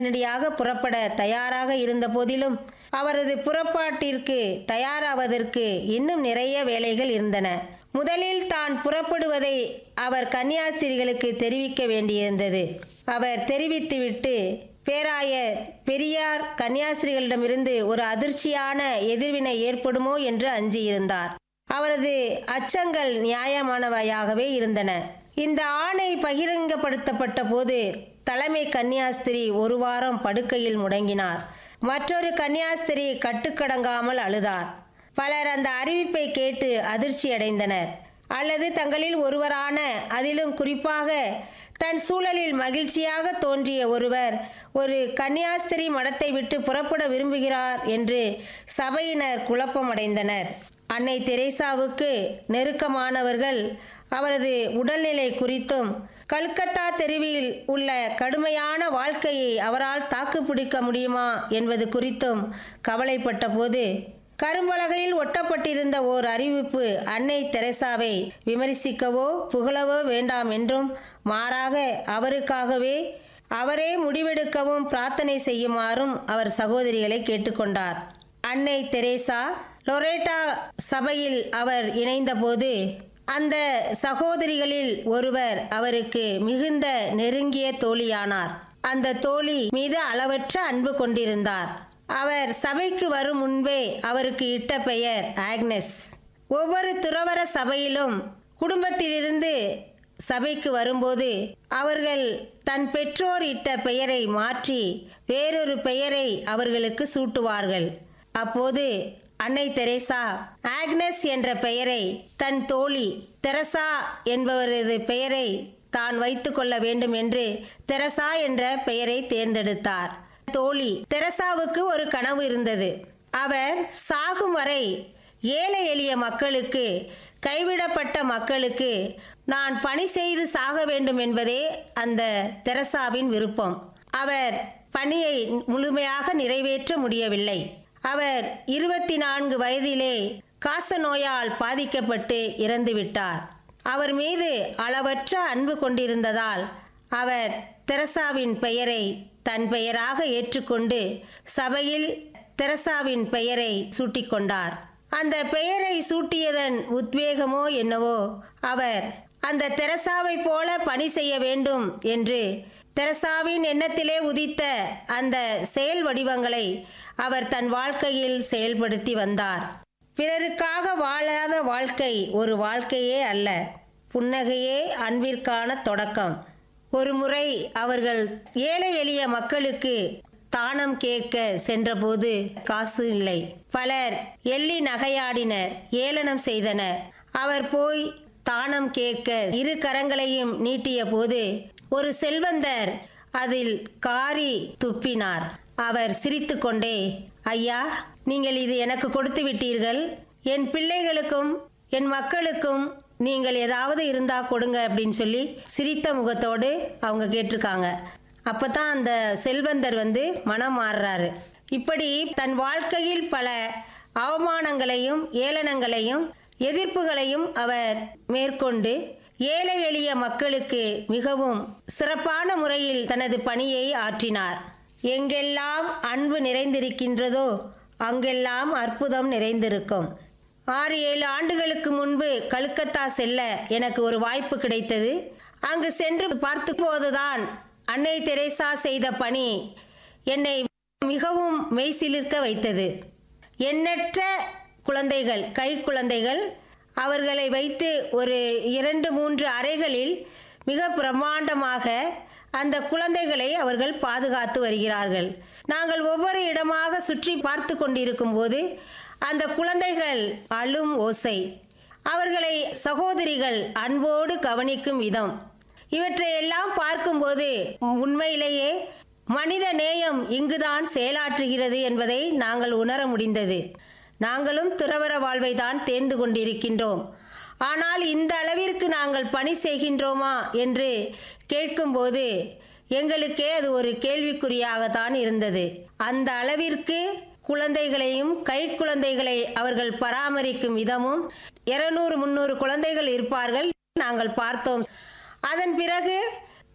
உடனடியாக புறப்பட தயாராக இருந்த போதிலும் அவரது புறப்பாட்டிற்கு தயாராவதற்கு இன்னும் நிறைய வேலைகள் இருந்தன முதலில் தான் புறப்படுவதை அவர் கன்னியாஸ்திரிகளுக்கு தெரிவிக்க வேண்டியிருந்தது அவர் தெரிவித்துவிட்டு பேராயர் பெரியார் கன்னியாஸ்திரிகளிடமிருந்து ஒரு அதிர்ச்சியான எதிர்வினை ஏற்படுமோ என்று அஞ்சியிருந்தார் அவரது அச்சங்கள் நியாயமானவையாகவே இருந்தன இந்த ஆணை பகிரங்கப்படுத்தப்பட்ட போது தலைமை கன்னியாஸ்திரி ஒரு வாரம் படுக்கையில் முடங்கினார் மற்றொரு கன்னியாஸ்திரி கட்டுக்கடங்காமல் அழுதார் பலர் அந்த அறிவிப்பை கேட்டு அதிர்ச்சியடைந்தனர் அல்லது தங்களில் ஒருவரான அதிலும் குறிப்பாக தன் சூழலில் மகிழ்ச்சியாக தோன்றிய ஒருவர் ஒரு கன்னியாஸ்திரி மடத்தை விட்டு புறப்பட விரும்புகிறார் என்று சபையினர் குழப்பமடைந்தனர் அன்னை தெரேசாவுக்கு நெருக்கமானவர்கள் அவரது உடல்நிலை குறித்தும் கல்கத்தா தெருவில் உள்ள கடுமையான வாழ்க்கையை அவரால் தாக்குப்பிடிக்க முடியுமா என்பது குறித்தும் கவலைப்பட்ட போது கரும்பலகையில் ஒட்டப்பட்டிருந்த ஓர் அறிவிப்பு அன்னை தெரசாவை விமர்சிக்கவோ புகழவோ வேண்டாம் என்றும் மாறாக அவருக்காகவே அவரே முடிவெடுக்கவும் பிரார்த்தனை செய்யுமாறும் அவர் சகோதரிகளை கேட்டுக்கொண்டார் அன்னை தெரேசா லொரேட்டா சபையில் அவர் இணைந்தபோது அந்த சகோதரிகளில் ஒருவர் அவருக்கு மிகுந்த நெருங்கிய தோழியானார் அந்த தோழி மீது அளவற்ற அன்பு கொண்டிருந்தார் அவர் சபைக்கு வரும் முன்பே அவருக்கு இட்ட பெயர் ஆக்னஸ் ஒவ்வொரு துறவர சபையிலும் குடும்பத்திலிருந்து சபைக்கு வரும்போது அவர்கள் தன் பெற்றோர் இட்ட பெயரை மாற்றி வேறொரு பெயரை அவர்களுக்கு சூட்டுவார்கள் அப்போது அன்னை தெரேசா ஆக்னஸ் என்ற பெயரை தன் தோழி தெரசா என்பவரது பெயரை தான் வைத்துக்கொள்ள வேண்டும் என்று தெரசா என்ற பெயரை தேர்ந்தெடுத்தார் தோழி தெரசாவுக்கு ஒரு கனவு இருந்தது அவர் சாகும் வரை ஏழை எளிய மக்களுக்கு கைவிடப்பட்ட மக்களுக்கு நான் பணி செய்து சாக வேண்டும் என்பதே அந்த தெரசாவின் விருப்பம் அவர் பணியை முழுமையாக நிறைவேற்ற முடியவில்லை அவர் இருபத்தி நான்கு வயதிலே காச நோயால் பாதிக்கப்பட்டு இறந்துவிட்டார் அவர் மீது அளவற்ற அன்பு கொண்டிருந்ததால் அவர் தெரசாவின் பெயரை தன் பெயராக ஏற்றுக்கொண்டு சபையில் தெரசாவின் பெயரை சூட்டிக்கொண்டார் அந்த பெயரை சூட்டியதன் உத்வேகமோ என்னவோ அவர் அந்த தெரசாவை போல பணி செய்ய வேண்டும் என்று தெரசாவின் எண்ணத்திலே உதித்த அந்த செயல் வடிவங்களை அவர் தன் வாழ்க்கையில் செயல்படுத்தி வந்தார் பிறருக்காக வாழாத வாழ்க்கை ஒரு வாழ்க்கையே அல்ல புன்னகையே அன்பிற்கான தொடக்கம் ஒரு முறை அவர்கள் ஏழை எளிய மக்களுக்கு தானம் கேட்க சென்றபோது காசு இல்லை பலர் எள்ளி நகையாடினர் ஏளனம் செய்தனர் அவர் போய் தானம் கேட்க இரு கரங்களையும் நீட்டிய போது ஒரு செல்வந்தர் அதில் காரி துப்பினார் அவர் சிரித்துக்கொண்டே ஐயா நீங்கள் இது எனக்கு கொடுத்து விட்டீர்கள் என் பிள்ளைகளுக்கும் என் மக்களுக்கும் நீங்கள் ஏதாவது இருந்தா கொடுங்க அப்படின்னு சொல்லி சிரித்த முகத்தோடு அவங்க கேட்டிருக்காங்க அப்பதான் அந்த செல்வந்தர் வந்து மனம் மாறுறாரு இப்படி தன் வாழ்க்கையில் பல அவமானங்களையும் ஏளனங்களையும் எதிர்ப்புகளையும் அவர் மேற்கொண்டு ஏழை எளிய மக்களுக்கு மிகவும் சிறப்பான முறையில் தனது பணியை ஆற்றினார் எங்கெல்லாம் அன்பு நிறைந்திருக்கின்றதோ அங்கெல்லாம் அற்புதம் நிறைந்திருக்கும் ஆறு ஏழு ஆண்டுகளுக்கு முன்பு கல்கத்தா செல்ல எனக்கு ஒரு வாய்ப்பு கிடைத்தது அங்கு சென்று பார்த்து போதுதான் அன்னை தெரேசா செய்த பணி என்னை மிகவும் மெய்சிலிர்க்க வைத்தது எண்ணற்ற குழந்தைகள் கை குழந்தைகள் அவர்களை வைத்து ஒரு இரண்டு மூன்று அறைகளில் மிக பிரம்மாண்டமாக அந்த குழந்தைகளை அவர்கள் பாதுகாத்து வருகிறார்கள் நாங்கள் ஒவ்வொரு இடமாக சுற்றி பார்த்து கொண்டிருக்கும் போது அந்த குழந்தைகள் அழும் ஓசை அவர்களை சகோதரிகள் அன்போடு கவனிக்கும் விதம் இவற்றையெல்லாம் பார்க்கும்போது உண்மையிலேயே மனித நேயம் இங்குதான் செயலாற்றுகிறது என்பதை நாங்கள் உணர முடிந்தது நாங்களும் துறவர வாழ்வை தான் தேர்ந்து கொண்டிருக்கின்றோம் ஆனால் இந்த அளவிற்கு நாங்கள் பணி செய்கின்றோமா என்று கேட்கும்போது எங்களுக்கே அது ஒரு கேள்விக்குறியாகத்தான் இருந்தது அந்த அளவிற்கு குழந்தைகளையும் கை குழந்தைகளை அவர்கள் பராமரிக்கும் விதமும் இருநூறு முந்நூறு குழந்தைகள் இருப்பார்கள் நாங்கள் பார்த்தோம் அதன் பிறகு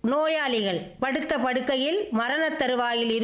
நோயாளிகள் படுத்த படுக்கையில் மரணத் தருவாயில் இரு